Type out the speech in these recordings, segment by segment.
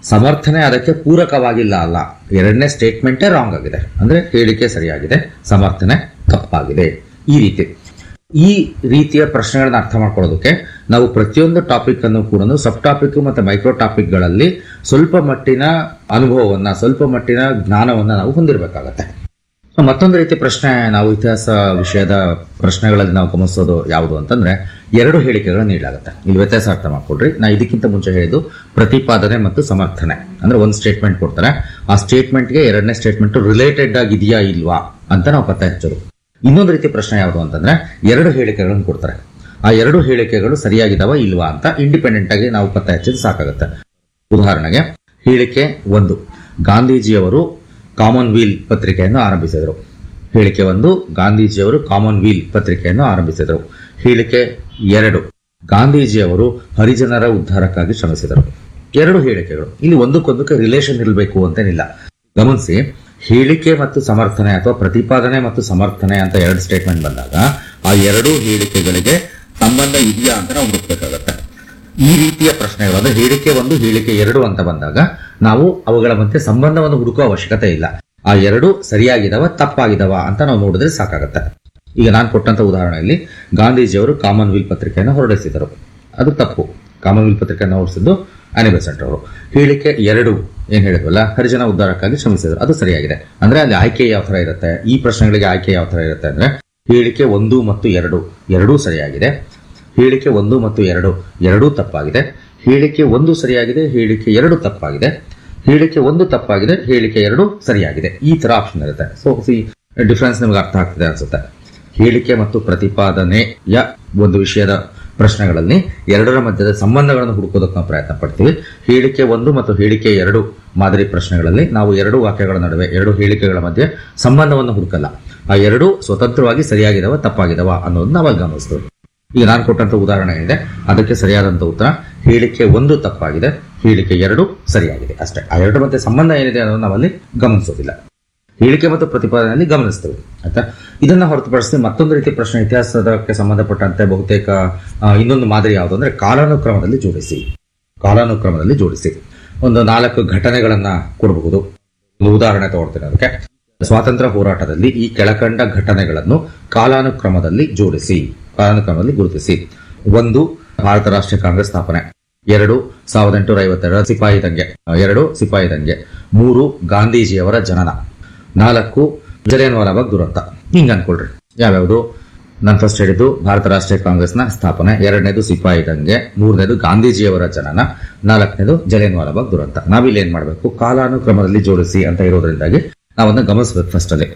ಸಮರ್ಥನೆ ಅದಕ್ಕೆ ಪೂರಕವಾಗಿಲ್ಲ ಅಲ್ಲ ಎರಡನೇ ಸ್ಟೇಟ್ಮೆಂಟೇ ರಾಂಗ್ ಆಗಿದೆ ಅಂದ್ರೆ ಹೇಳಿಕೆ ಸರಿಯಾಗಿದೆ ಸಮರ್ಥನೆ ತಪ್ಪಾಗಿದೆ ಈ ರೀತಿ ಈ ರೀತಿಯ ಪ್ರಶ್ನೆಗಳನ್ನ ಅರ್ಥ ಮಾಡ್ಕೊಳ್ಳೋದಕ್ಕೆ ನಾವು ಪ್ರತಿಯೊಂದು ಟಾಪಿಕ್ ಅನ್ನು ಕೂಡ ಸಬ್ ಟಾಪಿಕ್ ಮತ್ತೆ ಮೈಕ್ರೋ ಟಾಪಿಕ್ಗಳಲ್ಲಿ ಸ್ವಲ್ಪ ಮಟ್ಟಿನ ಅನುಭವವನ್ನ ಸ್ವಲ್ಪ ಮಟ್ಟಿನ ಜ್ಞಾನವನ್ನ ನಾವು ಹೊಂದಿರಬೇಕಾಗತ್ತೆ ಸೊ ಮತ್ತೊಂದು ರೀತಿ ಪ್ರಶ್ನೆ ನಾವು ಇತಿಹಾಸ ವಿಷಯದ ಪ್ರಶ್ನೆಗಳಲ್ಲಿ ನಾವು ಗಮನಿಸೋದು ಯಾವುದು ಅಂತಂದ್ರೆ ಎರಡು ಹೇಳಿಕೆಗಳನ್ನು ನೀಡಲಾಗುತ್ತೆ ಇಲ್ಲಿ ವ್ಯತ್ಯಾಸ ಅರ್ಥ ಮಾಡ್ಕೊಡ್ರಿ ನಾ ಇದಕ್ಕಿಂತ ಮುಂಚೆ ಹೇಳಿದ್ದು ಪ್ರತಿಪಾದನೆ ಮತ್ತು ಸಮರ್ಥನೆ ಅಂದ್ರೆ ಒಂದು ಸ್ಟೇಟ್ಮೆಂಟ್ ಕೊಡ್ತಾರೆ ಆ ಸ್ಟೇಟ್ಮೆಂಟ್ಗೆ ಎರಡನೇ ಸ್ಟೇಟ್ಮೆಂಟ್ ರಿಲೇಟೆಡ್ ಆಗಿದೆಯಾ ಇಲ್ವಾ ಅಂತ ನಾವು ಪತ್ತೆ ಹಚ್ಚೋದು ಇನ್ನೊಂದು ರೀತಿ ಪ್ರಶ್ನೆ ಯಾವುದು ಅಂತಂದ್ರೆ ಎರಡು ಹೇಳಿಕೆಗಳನ್ನು ಕೊಡ್ತಾರೆ ಆ ಎರಡು ಹೇಳಿಕೆಗಳು ಸರಿಯಾಗಿದಾವ ಇಲ್ವಾ ಅಂತ ಇಂಡಿಪೆಂಡೆಂಟ್ ಆಗಿ ನಾವು ಪತ್ತೆ ಹಚ್ಚಿದ್ರೆ ಸಾಕಾಗುತ್ತೆ ಉದಾಹರಣೆಗೆ ಹೇಳಿಕೆ ಒಂದು ಗಾಂಧೀಜಿಯವರು ಕಾಮನ್ವೀಲ್ ಪತ್ರಿಕೆಯನ್ನು ಆರಂಭಿಸಿದರು ಹೇಳಿಕೆ ಒಂದು ಗಾಂಧೀಜಿಯವರು ಕಾಮನ್ವೀಲ್ ಪತ್ರಿಕೆಯನ್ನು ಆರಂಭಿಸಿದರು ಹೇಳಿಕೆ ಎರಡು ಗಾಂಧೀಜಿಯವರು ಹರಿಜನರ ಉದ್ಧಾರಕ್ಕಾಗಿ ಶ್ರಮಿಸಿದರು ಎರಡು ಹೇಳಿಕೆಗಳು ಇಲ್ಲಿ ಒಂದಕ್ಕೊಂದಕ್ಕೆ ರಿಲೇಷನ್ ಇರಬೇಕು ಅಂತೇನಿಲ್ಲ ಗಮನಿಸಿ ಹೇಳಿಕೆ ಮತ್ತು ಸಮರ್ಥನೆ ಅಥವಾ ಪ್ರತಿಪಾದನೆ ಮತ್ತು ಸಮರ್ಥನೆ ಅಂತ ಎರಡು ಸ್ಟೇಟ್ಮೆಂಟ್ ಬಂದಾಗ ಆ ಎರಡೂ ಹೇಳಿಕೆಗಳಿಗೆ ಸಂಬಂಧ ಇದೆಯಾ ಅಂತ ನಾವು ಹುಡುಕ್ಬೇಕಾಗತ್ತೆ ಈ ರೀತಿಯ ಪ್ರಶ್ನೆಗಳು ಅಂದ್ರೆ ಹೇಳಿಕೆ ಒಂದು ಹೇಳಿಕೆ ಎರಡು ಅಂತ ಬಂದಾಗ ನಾವು ಅವುಗಳ ಮಧ್ಯೆ ಸಂಬಂಧವನ್ನು ಹುಡುಕುವ ಅವಶ್ಯಕತೆ ಇಲ್ಲ ಆ ಎರಡು ಸರಿಯಾಗಿದಾವ ತಪ್ಪಾಗಿದಾವ ಅಂತ ನಾವು ನೋಡಿದ್ರೆ ಸಾಕಾಗತ್ತೆ ಈಗ ನಾನು ಕೊಟ್ಟಂತ ಉದಾಹರಣೆಯಲ್ಲಿ ಗಾಂಧೀಜಿಯವರು ಕಾಮನ್ವೆಲ್ತ್ ಪತ್ರಿಕೆಯನ್ನು ಹೊರಡಿಸಿದರು ಅದು ತಪ್ಪು ಕಾಮನ್ವೆಲ್ತ್ ಪತ್ರಿಕೆಯನ್ನು ಹೊರಡಿಸಿದ್ದು ಅನಿ ಬೆಸೆಂಟ್ ಅವರು ಹೇಳಿಕೆ ಎರಡು ಏನ್ ಹೇಳಿದ್ವಲ್ಲ ಹರಿಜನ ಉದ್ಧಾರಕ್ಕಾಗಿ ಶ್ರಮಿಸಿದರು ಅದು ಸರಿಯಾಗಿದೆ ಅಂದ್ರೆ ಅಲ್ಲಿ ಆಯ್ಕೆ ಯಾವ ತರ ಇರುತ್ತೆ ಈ ಪ್ರಶ್ನೆಗಳಿಗೆ ಆಯ್ಕೆ ಯಾವ ತರ ಇರುತ್ತೆ ಅಂದ್ರೆ ಹೇಳಿಕೆ ಒಂದು ಮತ್ತು ಎರಡು ಎರಡೂ ಸರಿಯಾಗಿದೆ ಹೇಳಿಕೆ ಒಂದು ಮತ್ತು ಎರಡು ಎರಡೂ ತಪ್ಪಾಗಿದೆ ಹೇಳಿಕೆ ಒಂದು ಸರಿಯಾಗಿದೆ ಹೇಳಿಕೆ ಎರಡು ತಪ್ಪಾಗಿದೆ ಹೇಳಿಕೆ ಒಂದು ತಪ್ಪಾಗಿದೆ ಹೇಳಿಕೆ ಎರಡು ಸರಿಯಾಗಿದೆ ಈ ತರ ಆಪ್ಷನ್ ಇರುತ್ತೆ ಸೊ ಸಿ ಡಿಫ್ರೆನ್ಸ್ ನಿಮ್ಗೆ ಅರ್ಥ ಆಗ್ತಿದೆ ಅನ್ಸುತ್ತೆ ಹೇಳಿಕೆ ಮತ್ತು ಪ್ರತಿಪಾದನೆಯ ಒಂದು ವಿಷಯದ ಪ್ರಶ್ನೆಗಳಲ್ಲಿ ಎರಡರ ಮಧ್ಯದ ಸಂಬಂಧಗಳನ್ನು ಹುಡುಕೋದಕ್ಕೆ ನಾವು ಪ್ರಯತ್ನ ಪಡ್ತೀವಿ ಹೇಳಿಕೆ ಒಂದು ಮತ್ತು ಹೇಳಿಕೆ ಎರಡು ಮಾದರಿ ಪ್ರಶ್ನೆಗಳಲ್ಲಿ ನಾವು ಎರಡು ವಾಕ್ಯಗಳ ನಡುವೆ ಎರಡು ಹೇಳಿಕೆಗಳ ಮಧ್ಯೆ ಸಂಬಂಧವನ್ನು ಹುಡುಕಲ್ಲ ಆ ಎರಡು ಸ್ವತಂತ್ರವಾಗಿ ಸರಿಯಾಗಿದಾವ ತಪ್ಪಾಗಿದಾವ ಅನ್ನೋದನ್ನ ನಾವಲ್ಲಿ ಗಮನಿಸ್ತೇವೆ ಈಗ ನಾನು ಕೊಟ್ಟಂತ ಉದಾಹರಣೆ ಇದೆ ಅದಕ್ಕೆ ಸರಿಯಾದಂತ ಉತ್ತರ ಹೇಳಿಕೆ ಒಂದು ತಪ್ಪಾಗಿದೆ ಹೇಳಿಕೆ ಎರಡು ಸರಿಯಾಗಿದೆ ಅಷ್ಟೇ ಆ ಎರಡರ ಮಧ್ಯೆ ಸಂಬಂಧ ಏನಿದೆ ಅನ್ನೋದು ನಾವಲ್ಲಿ ಗಮನಿಸೋದಿಲ್ಲ ಹೇಳಿಕೆ ಮತ್ತು ಪ್ರತಿಪಾದನೆಯಲ್ಲಿ ಗಮನಿಸ್ತೇವೆ ಆಯ್ತಾ ಇದನ್ನ ಹೊರತುಪಡಿಸಿ ಮತ್ತೊಂದು ರೀತಿ ಪ್ರಶ್ನೆ ಇತಿಹಾಸದಕ್ಕೆ ಸಂಬಂಧಪಟ್ಟಂತೆ ಬಹುತೇಕ ಆ, ಇನ್ನೊಂದು ಮಾದರಿ ಯಾವುದು ಅಂದ್ರೆ ಕಾಲಾನುಕ್ರಮದಲ್ಲಿ ಜೋಡಿಸಿ ಕಾಲಾನುಕ್ರಮದಲ್ಲಿ ಜೋಡಿಸಿ ಒಂದು ನಾಲ್ಕು ಘಟನೆಗಳನ್ನ ಕೊಡಬಹುದು ಒಂದು ಉದಾಹರಣೆ ತಗೊಳ್ತೀನಿ ಅದಕ್ಕೆ ಸ್ವಾತಂತ್ರ್ಯ ಹೋರಾಟದಲ್ಲಿ ಈ ಕೆಳಕಂಡ ಘಟನೆಗಳನ್ನು ಕಾಲಾನುಕ್ರಮದಲ್ಲಿ ಜೋಡಿಸಿ ಕಾಲಾನುಕ್ರಮದಲ್ಲಿ ಗುರುತಿಸಿ ಒಂದು ಭಾರತ ರಾಷ್ಟ್ರೀಯ ಕಾಂಗ್ರೆಸ್ ಸ್ಥಾಪನೆ ಎರಡು ಸಾವಿರದ ಎಂಟುನೂರ ಐವತ್ತೆರಡು ಸಿಪಾಯಿ ದಂಗೆ ಎರಡು ಸಿಪಾಯಿ ದಂಗೆ ಮೂರು ಗಾಂಧೀಜಿಯವರ ಜನನ ನಾಲ್ಕು ಜಲಿಯನ್ ವಾಲಾಬಾಗ್ ದುರಂತ ಹಿಂಗ್ ಅನ್ಕೊಳ್ರಿ ಯಾವ್ಯಾವುದು ನಾನು ಫಸ್ಟ್ ಹೇಳಿದ್ದು ಭಾರತ ರಾಷ್ಟ್ರೀಯ ಕಾಂಗ್ರೆಸ್ನ ಸ್ಥಾಪನೆ ಎರಡನೇದು ಸಿಪಾಯಿ ದಂಗೆ ಮೂರನೇದು ಗಾಂಧೀಜಿಯವರ ಜನನ ನಾಲ್ಕನೇದು ಜಲಿಯನ್ ವಾಲಾಬಾಗ್ ದುರಂತ ನಾವಿಲ್ಲಿ ಏನ್ ಮಾಡಬೇಕು ಕಾಲಾನುಕ್ರಮದಲ್ಲಿ ಜೋಡಿಸಿ ಅಂತ ಇರೋದ್ರಿಂದಾಗಿ ನಾವನ್ನ ಗಮನಿಸಬೇಕು ಫಸ್ಟ್ ಅಲ್ಲಿ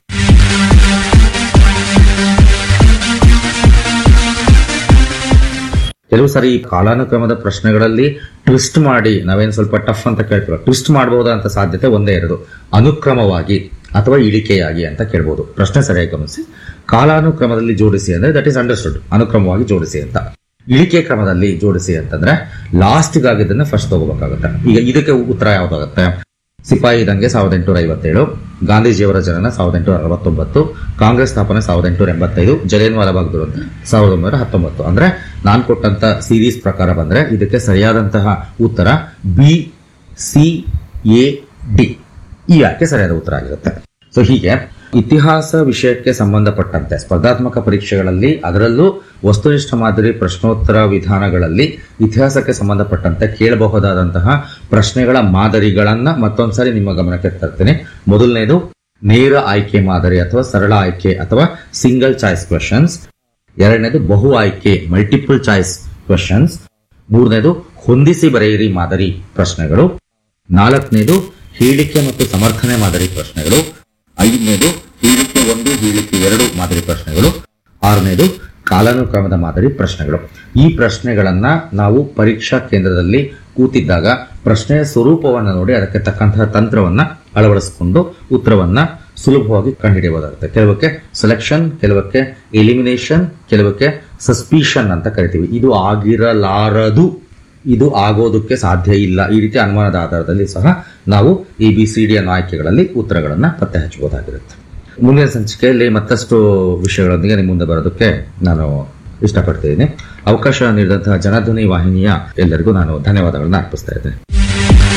ಕೆಲವು ಸಾರಿ ಈ ಕಾಲಾನುಕ್ರಮದ ಪ್ರಶ್ನೆಗಳಲ್ಲಿ ಟ್ವಿಸ್ಟ್ ಮಾಡಿ ನಾವೇನ್ ಸ್ವಲ್ಪ ಟಫ್ ಅಂತ ಕೇಳ್ತೀವಿ ಟ್ವಿಸ್ಟ್ ಮಾಡಬಹುದಂತ ಸಾಧ್ಯತೆ ಒಂದೇ ಇರೋದು ಅನುಕ್ರಮವಾಗಿ ಅಥವಾ ಇಳಿಕೆಯಾಗಿ ಅಂತ ಕೇಳ್ಬೋದು ಪ್ರಶ್ನೆ ಸರಿಯಾಗಿ ಗಮನಿಸಿ ಕಾಲಾನುಕ್ರಮದಲ್ಲಿ ಜೋಡಿಸಿ ಅಂದ್ರೆ ದಟ್ ಈಸ್ ಅಂಡರ್ಸ್ಟುಡ್ ಅನುಕ್ರಮವಾಗಿ ಜೋಡಿಸಿ ಅಂತ ಇಳಿಕೆ ಕ್ರಮದಲ್ಲಿ ಜೋಡಿಸಿ ಅಂತಂದ್ರೆ ಲಾಸ್ಟ್ ಆಗಿದ್ದನ್ನ ಫಸ್ಟ್ ತಗೋಬೇಕಾಗುತ್ತೆ ಈಗ ಇದಕ್ಕೆ ಉತ್ತರ ಯಾವ್ದಾಗುತ್ತೆ ಸಿಪಾಯಿ ದಂಗೆ ಸಾವಿರದ ಎಂಟುನೂರ ಐವತ್ತೇಳು ಗಾಂಧೀಜಿಯವರ ಜನನ ಸಾವಿರದ ಎಂಟುನೂರ ಅರವತ್ತೊಂಬತ್ತು ಕಾಂಗ್ರೆಸ್ ಸ್ಥಾಪನೆ ಸಾವಿರದ ಎಂಟುನೂರ ಎಂಬತ್ತೈದು ಜಲಿಯನ್ ವಾಲಾಬಾಗ್ ದುರಂತ ಸಾವಿರದ ಒಂಬೈನೂರ ಹತ್ತೊಂಬತ್ತು ಅಂದ್ರೆ ನಾನು ಕೊಟ್ಟಂತ ಸೀರೀಸ್ ಪ್ರಕಾರ ಬಂದ್ರೆ ಇದಕ್ಕೆ ಸರಿಯಾದಂತಹ ಉತ್ತರ ಬಿ ಸಿ ಎ ಡಿ ಈ ಆಯ್ಕೆ ಸರಿಯಾದ ಉತ್ತರ ಆಗಿರುತ್ತೆ ಸೊ ಹೀಗೆ ಇತಿಹಾಸ ವಿಷಯಕ್ಕೆ ಸಂಬಂಧಪಟ್ಟಂತೆ ಸ್ಪರ್ಧಾತ್ಮಕ ಪರೀಕ್ಷೆಗಳಲ್ಲಿ ಅದರಲ್ಲೂ ವಸ್ತುನಿಷ್ಠ ಮಾದರಿ ಪ್ರಶ್ನೋತ್ತರ ವಿಧಾನಗಳಲ್ಲಿ ಇತಿಹಾಸಕ್ಕೆ ಸಂಬಂಧಪಟ್ಟಂತೆ ಕೇಳಬಹುದಾದಂತಹ ಪ್ರಶ್ನೆಗಳ ಮಾದರಿಗಳನ್ನ ಮತ್ತೊಂದ್ಸರಿ ನಿಮ್ಮ ಗಮನಕ್ಕೆ ತರ್ತೀನಿ ಮೊದಲನೇದು ನೇರ ಆಯ್ಕೆ ಮಾದರಿ ಅಥವಾ ಸರಳ ಆಯ್ಕೆ ಅಥವಾ ಸಿಂಗಲ್ ಚಾಯ್ಸ್ ಕ್ವೆಶನ್ಸ್ ಎರಡನೇದು ಬಹು ಆಯ್ಕೆ ಮಲ್ಟಿಪಲ್ ಚಾಯ್ಸ್ ಕ್ವೆಶನ್ಸ್ ಮೂರನೇದು ಹೊಂದಿಸಿ ಬರೆಯಿರಿ ಮಾದರಿ ಪ್ರಶ್ನೆಗಳು ನಾಲ್ಕನೇದು ಹೇಳಿಕೆ ಮತ್ತು ಸಮರ್ಥನೆ ಮಾದರಿ ಪ್ರಶ್ನೆಗಳು ಐದನೇದು ಹೇಳಿಕೆ ಒಂದು ಹೇಳಿಕೆ ಎರಡು ಮಾದರಿ ಪ್ರಶ್ನೆಗಳು ಆರನೇದು ಕಾಲಾನುಕ್ರಮದ ಮಾದರಿ ಪ್ರಶ್ನೆಗಳು ಈ ಪ್ರಶ್ನೆಗಳನ್ನ ನಾವು ಪರೀಕ್ಷಾ ಕೇಂದ್ರದಲ್ಲಿ ಕೂತಿದ್ದಾಗ ಪ್ರಶ್ನೆಯ ಸ್ವರೂಪವನ್ನು ನೋಡಿ ಅದಕ್ಕೆ ತಕ್ಕಂತಹ ತಂತ್ರವನ್ನ ಅಳವಡಿಸಿಕೊಂಡು ಉತ್ತರವನ್ನ ಸುಲಭವಾಗಿ ಕಂಡುಹಿಡಿಯಬಹುದಾಗುತ್ತೆ ಕೆಲವಕ್ಕೆ ಸೆಲೆಕ್ಷನ್ ಕೆಲವಕ್ಕೆ ಎಲಿಮಿನೇಷನ್ ಕೆಲವಕ್ಕೆ ಸಸ್ಪಿಷನ್ ಅಂತ ಕರಿತೀವಿ ಇದು ಆಗಿರಲಾರದು ಇದು ಆಗೋದಕ್ಕೆ ಸಾಧ್ಯ ಇಲ್ಲ ಈ ರೀತಿ ಅನುಮಾನದ ಆಧಾರದಲ್ಲಿ ಸಹ ನಾವು ಎ ಬಿ ಸಿ ಡಿ ಅನ್ನೋ ಆಯ್ಕೆಗಳಲ್ಲಿ ಉತ್ತರಗಳನ್ನ ಪತ್ತೆ ಹಚ್ಚಬಹುದಾಗಿರುತ್ತೆ ಮುಂದಿನ ಸಂಚಿಕೆಯಲ್ಲಿ ಮತ್ತಷ್ಟು ವಿಷಯಗಳೊಂದಿಗೆ ನಿಮ್ಮ ಮುಂದೆ ಬರೋದಕ್ಕೆ ನಾನು ಇಷ್ಟಪಡ್ತಿದ್ದೀನಿ ಅವಕಾಶ ನೀಡಿದಂತಹ ಜನಧ್ವನಿ ವಾಹಿನಿಯ ಎಲ್ಲರಿಗೂ ನಾನು ಧನ್ಯವಾದಗಳನ್ನ ಅರ್ಪಿಸ್ತಾ ಇದ್ದೇನೆ